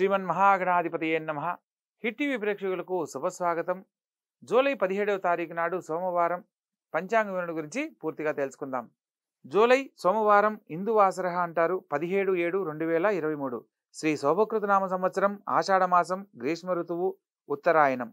శ్రీమన్ మహాగణాధిపతియే నమ hit TV ప్రేక్షకులకు శుభస్వాగతం జూలై పదిహేడవ తారీఖు నాడు సోమవారం పంచాంగ వివరణ గురించి పూర్తిగా తెలుసుకుందాం జూలై సోమవారం ఇందువాసరహ అంటారు పదిహేడు ఏడు రెండు వేల ఇరవై మూడు శ్రీ శోభకృత నామ సంవత్సరం ఆషాఢమాసం గ్రీష్మ ఋతువు ఉత్తరాయణం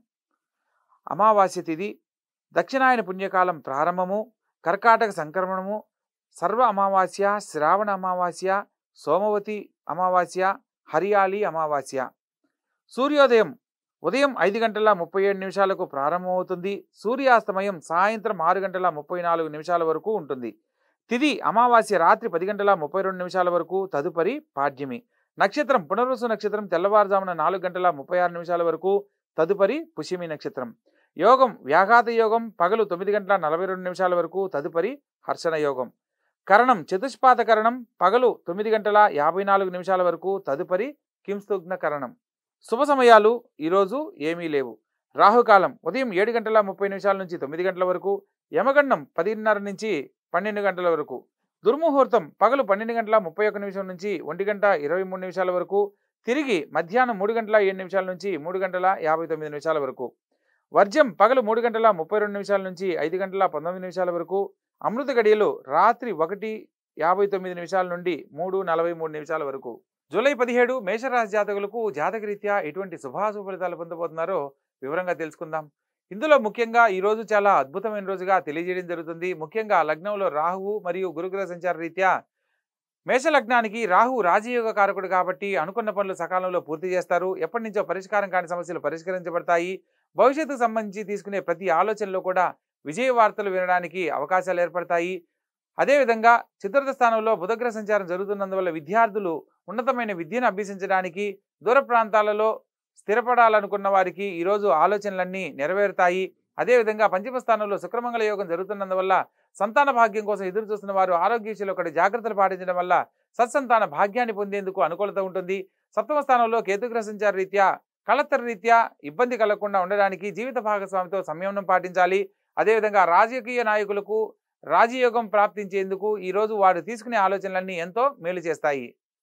అమావాస్య తిథి దక్షిణాయన పుణ్యకాలం ప్రారంభము కర్కాటక సంక్రమణము సర్వ అమావాస్య శ్రావణ అమావాస్య సోమవతి అమావాస్య హరియాలి అమావాస్య సూర్యోదయం ఉదయం ఐదు గంటల ముప్పై ఏడు నిమిషాలకు ప్రారంభమవుతుంది సూర్యాస్తమయం సాయంత్రం ఆరు గంటల ముప్పై నాలుగు నిమిషాల వరకు ఉంటుంది తిది అమావాస్య రాత్రి పది గంటల ముప్పై రెండు నిమిషాల వరకు తదుపరి పాడ్యమి నక్షత్రం పునర్వసు నక్షత్రం తెల్లవారుజామున నాలుగు గంటల ముప్పై ఆరు నిమిషాల వరకు తదుపరి పుష్యమి నక్షత్రం యోగం వ్యాఘాత యోగం పగలు తొమ్మిది గంటల నలభై రెండు నిమిషాల వరకు తదుపరి హర్షణ యోగం కరణం చతుష్పాత కరణం పగలు తొమ్మిది గంటల యాభై నాలుగు నిమిషాల వరకు తదుపరి కింస్తుగ్న కరణం శుభ సమయాలు ఈరోజు ఏమీ లేవు రాహుకాలం ఉదయం ఏడు గంటల ముప్పై నిమిషాల నుంచి తొమ్మిది గంటల వరకు యమగండం పదిన్నర నుంచి పన్నెండు గంటల వరకు దుర్ముహూర్తం పగలు పన్నెండు గంటల ముప్పై ఒక్క నిమిషం నుంచి ఒంటి గంట ఇరవై మూడు నిమిషాల వరకు తిరిగి మధ్యాహ్నం మూడు గంటల ఏడు నిమిషాల నుంచి మూడు గంటల యాభై తొమ్మిది నిమిషాల వరకు వర్జం పగలు మూడు గంటల ముప్పై రెండు నిమిషాల నుంచి ఐదు గంటల పంతొమ్మిది నిమిషాల వరకు అమృత గడియలు రాత్రి ఒకటి యాభై తొమ్మిది నిమిషాల నుండి మూడు నలభై మూడు నిమిషాల వరకు జూలై పదిహేడు మేషరాశి జాతకులకు జాతకరీత్యా ఎటువంటి శుభాశుభ ఫలితాలు పొందబోతున్నారో వివరంగా తెలుసుకుందాం ఇందులో ముఖ్యంగా ఈ రోజు చాలా అద్భుతమైన రోజుగా తెలియజేయడం జరుగుతుంది ముఖ్యంగా లగ్నంలో రాహువు మరియు గురుగ్రహ సంచార రీత్యా మేష లగ్నానికి రాహు రాజయోగ కారకుడు కాబట్టి అనుకున్న పనులు సకాలంలో పూర్తి చేస్తారు ఎప్పటి నుంచో పరిష్కారం కాని సమస్యలు పరిష్కరించబడతాయి భవిష్యత్తుకు సంబంధించి తీసుకునే ప్రతి ఆలోచనలో కూడా విజయ వార్తలు వినడానికి అవకాశాలు ఏర్పడతాయి అదేవిధంగా చతుర్థ స్థానంలో బుధగ్రహ సంచారం జరుగుతున్నందువల్ల విద్యార్థులు ఉన్నతమైన విద్యను అభ్యసించడానికి దూర ప్రాంతాలలో స్థిరపడాలనుకున్న వారికి ఈరోజు ఆలోచనలన్నీ నెరవేరుతాయి అదేవిధంగా పంచమ స్థానంలో శుక్రమంగళ యోగం జరుగుతున్నందువల్ల సంతాన భాగ్యం కోసం ఎదురు చూస్తున్న వారు ఆరోగ్య విషయంలో ఒకటి జాగ్రత్తలు పాటించడం వల్ల సత్సంతాన భాగ్యాన్ని పొందేందుకు అనుకూలత ఉంటుంది సప్తమ స్థానంలో కేతుగ్రహ సంచార రీత్యా కళత్తర రీత్యా ఇబ్బంది కలగకుండా ఉండడానికి జీవిత భాగస్వామితో సంయమనం పాటించాలి అదేవిధంగా రాజకీయ నాయకులకు రాజయోగం ప్రాప్తించేందుకు ఈరోజు వారు తీసుకునే ఆలోచనలన్నీ ఎంతో మేలు చేస్తాయి